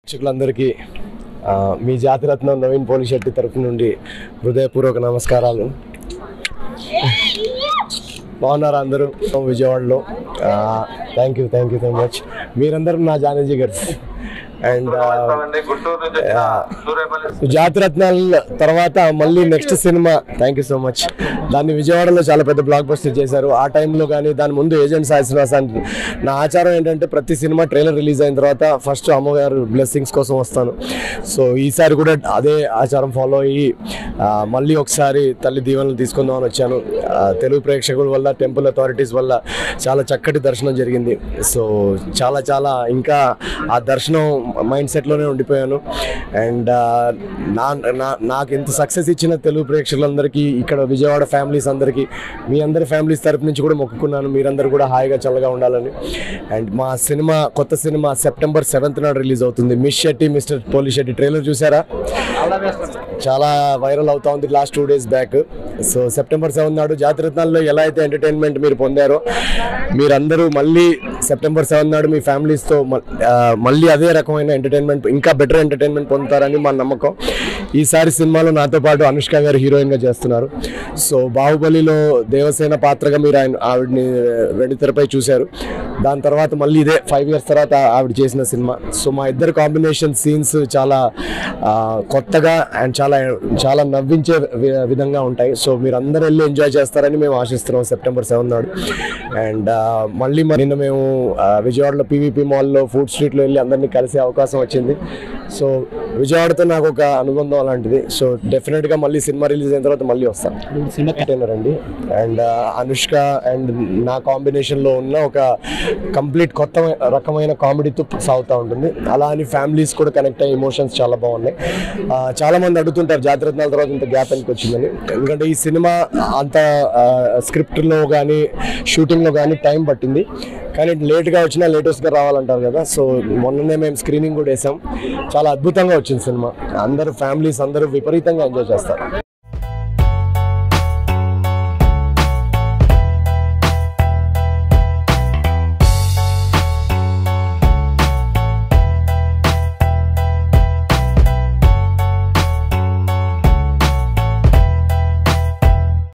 ప్రేక్షకులందరికీ ఆ, మీ జాతిరత్నం నవీన్ పోలిశెట్టి తరఫు నుండి హృదయపూర్వక నమస్కారాలు బాగున్నారా అందరూ విజయవాడలో thank you thank you so much మీరందరూ నా జానజీ గారు అండ్ గుంటూరు నుంచి వచ్చిన సూర్యపల్లి జాతిరత్నాల తర్వాత మళ్ళీ నెక్స్ట్ సినిమా థ్యాంక్ యూ సో మచ్ దాన్ని విజయవాడలో చాలా పెద్ద బ్లాక్ బస్టర్ చేశారు ఆ టైంలో కానీ దాని ముందు ఏజెంట్ సాయి శ్రీనివాస్ అని నా ఆచారం ఏంటంటే ప్రతి సినిమా ట్రైలర్ రిలీజ్ అయిన తర్వాత ఫస్ట్ అమ్మగారు బ్లెస్సింగ్స్ కోసం వస్తాను సో ఈసారి కూడా అదే ఆచారం ఫాలో అయ్యి ఆ, మళ్ళీ ఒకసారి తల్లి దీవెనలు తీసుకుందామని వచ్చాను ఆ, తెలుగు ప్రేక్షకుల వల్ల టెంపుల్ అథారిటీస్ వల్ల చాలా చక్కటి దర్శనం జరిగింది సో చాలా చాలా ఇంకా ఆ దర్శనం మైండ్ సెట్లోనే ఉండిపోయాను అండ్ నా నా- నాకు ఇంత సక్సెస్ ఇచ్చిన తెలుగు ప్రేక్షకులందరికీ ఇక్కడ విజయవాడ ఫ్యామిలీస్ అందరికీ మీ అందరి ఫ్యామిలీస్ తరపు నుంచి కూడా మొక్కుకున్నాను మీరందరూ కూడా హాయిగా చల్లగా ఉండాలని అండ్ మా సినిమా కొత్త సినిమా సెప్టెంబర్ సెవెంత్ నాడు రిలీజ్ అవుతుంది Miss Shetty Mister Polishetty trailer చూసారా చాలా వైరల్ అవుతా ఉంది last two days back so September seven నాడు జాతిరత్నాల్లో ఎలా అయితే ఎంటర్టైన్మెంట్ మీరు పొందారో మీరందరూ మళ్ళీ సెప్టెంబర్ సెవెన్ నాడు మీ ఫ్యామిలీస్తో మళ్ళీ అదే రకమైన ఎంటర్టైన్మెంట్ ఇంకా బెటర్ ఎంటర్టైన్మెంట్ పొందుతారని మా నమ్మకం ఈసారి సినిమాలో నాతో పాటు అనుష్క గారు హీరోయిన్గా చేస్తున్నారు సో బాహుబలిలో దేవసేన పాత్రగా మీరు ఆయన ఆవిడని వెండితెరపై చూశారు దాని తర్వాత మళ్ళీ ఇదే ఫైవ్ ఇయర్స్ తర్వాత ఆవిడ చేసిన సినిమా సో మా ఇద్దరు కాంబినేషన్ సీన్స్ చాలా ఆ, కొత్తగా అండ్ చాలా చాలా నవ్వించే వి- విధంగా ఉంటాయి సో మీరు అందరూ వెళ్ళి ఎంజాయ్ చేస్తారని మేము ఆశిస్తున్నాం సెప్టెంబర్ సెవెన్ నాడు అండ్ మళ్ళీ మరి నిన్న మేము ఆ, విజయవాడలో పీవీపీ మాల్లో ఫుడ్ స్ట్రీట్లో వెళ్ళి అందరినీ కలిసే అవకాశం వచ్చింది సో విజయవాడతో నాకు ఒక అనుబంధం అలాంటిది సో డెఫినెట్గా మళ్ళీ సినిమా రిలీజ్ అయిన తర్వాత మళ్ళీ వస్తాను సినిమా కంటైనర్ అండి అండ్ అనుష్క అండ్ నా కాంబినేషన్లో ఉన్న ఒక కంప్లీట్ కొత్త రకమైన కామెడీతో సాగుతూ ఉంటుంది అలా అని ఫ్యామిలీస్ కూడా కనెక్ట్ అయ్యే ఎమోషన్స్ చాలా బాగున్నాయి ఆ, చాలా మంది అడుగుతుంటారు జాతరత్నాల తర్వాత ఇంత గ్యాప్ ఎందుకు వచ్చిందని ఎందుకంటే ఈ సినిమా అంత స్క్రిప్ట్లో కానీ షూటింగ్లో కానీ టైం పట్టింది కానీ లేట్గా వచ్చినా లేటెస్ట్గా రావాలంటారు కదా సో మొన్ననే మేము స్క్రీనింగ్ కూడా వేసాం చాలా అద్భుతంగా వచ్చింది సినిమా అందరూ ఫ్యామిలీస్ అందరూ విపరీతంగా ఎంజాయ్ చేస్తారు